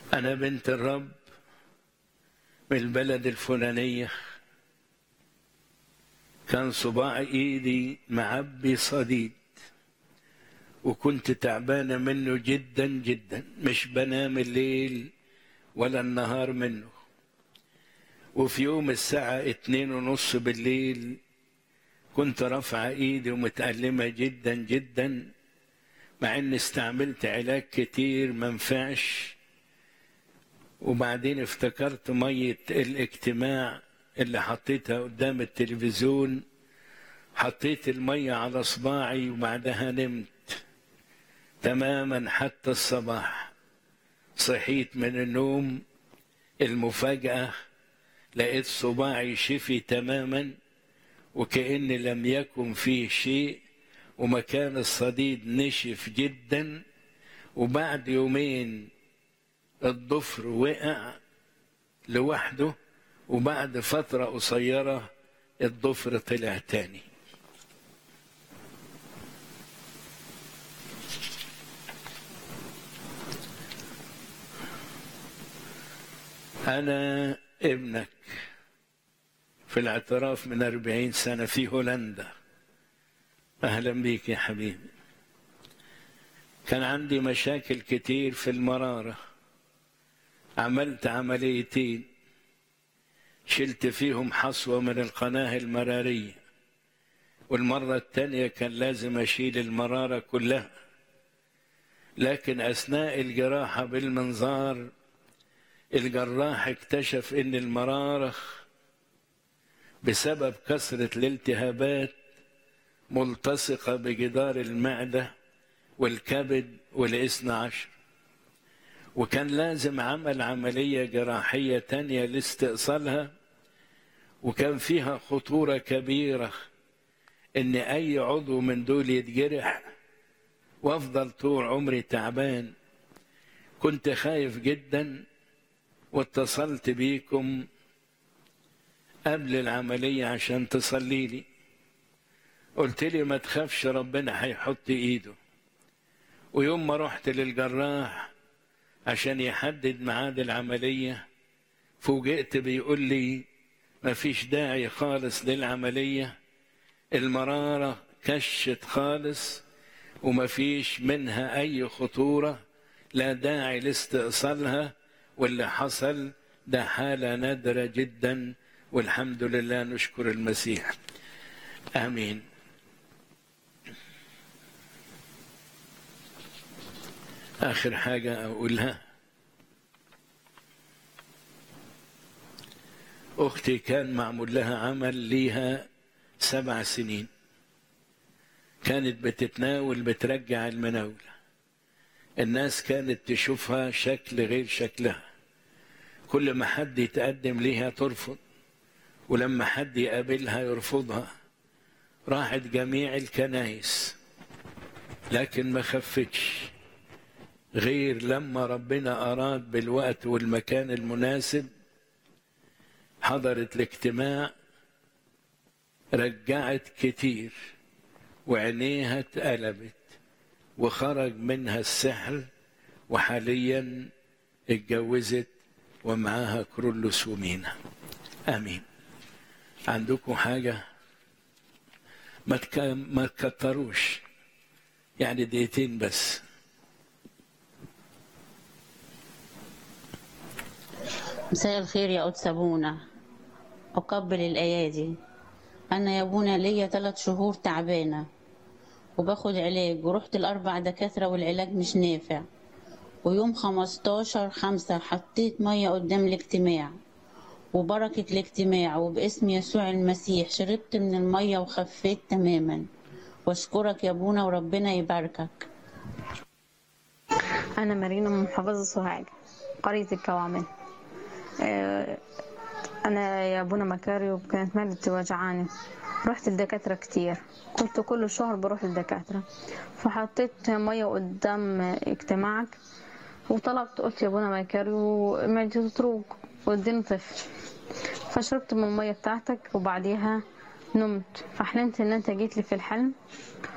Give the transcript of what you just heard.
أنا بنت الرب من البلد الفلانية كان صباع إيدي معبي صديد وكنت تعبانة منه جدا جدا مش بنام الليل ولا النهار منه وفي يوم الساعة اتنين ونص بالليل كنت رافعة ايدي ومتألمة جدا جدا مع اني استعملت علاج كتير منفعش وبعدين افتكرت مية الاجتماع اللي حطيتها قدام التلفزيون حطيت المية على صباعي وبعدها نمت تماما حتى الصباح صحيت من النوم المفاجأة لقيت صباعي شفي تماما وكأن لم يكن فيه شيء ومكان الصديد نشف جدا وبعد يومين الضفر وقع لوحده وبعد فترة قصيرة الضفر طلع تاني أنا ابنك في الاعتراف من أربعين سنة في هولندا أهلا بيك يا حبيبي كان عندي مشاكل كتير في المرارة عملت عمليتين شلت فيهم حصوة من القناة المرارية والمرة الثانية كان لازم أشيل المرارة كلها لكن أثناء الجراحة بالمنظار الجراح اكتشف ان المرارة بسبب كثرة الالتهابات ملتصقة بجدار المعدة والكبد والاثنى عشر وكان لازم عمل عملية جراحية تانية لاستئصالها وكان فيها خطورة كبيرة ان اي عضو من دول يتجرح وافضل طول عمري تعبان كنت خايف جدا واتصلت بيكم قبل العملية عشان تصلي لي قلت لي ما تخافش ربنا هيحط ايده ويوم ما رحت للجراح عشان يحدد ميعاد العملية فوجئت بيقول لي ما فيش داعي خالص للعملية المرارة كشت خالص وما فيش منها أي خطورة لا داعي لاستئصالها واللي حصل ده حالة نادرة جدا والحمد لله نشكر المسيح آمين آخر حاجة أقولها أختي كان معمول لها عمل ليها سبع سنين كانت بتتناول بترجع المناولة الناس كانت تشوفها شكل غير شكلها كل ما حد يتقدم ليها ترفض ولما حد يقابلها يرفضها راحت جميع الكنايس لكن ما خفتش غير لما ربنا أراد بالوقت والمكان المناسب حضرت الاجتماع رجعت كتير وعينيها اتقلبت وخرج منها السحر وحاليا اتجوزت ومعاها كرولوس ومينا امين عندكم حاجه ما تك... ما تكتروش يعني دقيقتين بس مساء الخير يا قدس أبونا أقبل الأيادي أنا يا أبونا ليا ثلاث شهور تعبانة وباخد علاج ورحت الأربع دكاترة والعلاج مش نافع ويوم خمستاشر خمسة حطيت مية قدام الاجتماع وبركة الاجتماع وباسم يسوع المسيح شربت من المية وخفيت تماما واشكرك يا ابونا وربنا يباركك أنا مارينا من محافظة سوهاج قرية الكوامل آه، أنا يا أبونا مكاريو كانت معدتي وجعاني رحت لدكاترة كتير كنت كل شهر بروح للدكاترة فحطيت مية قدام اجتماعك وطلبت قلت يا أبونا مكاريو معدتي تروق واديني طفل فشربت من المية بتاعتك وبعديها نمت فحلمت ان انت جيت لي في الحلم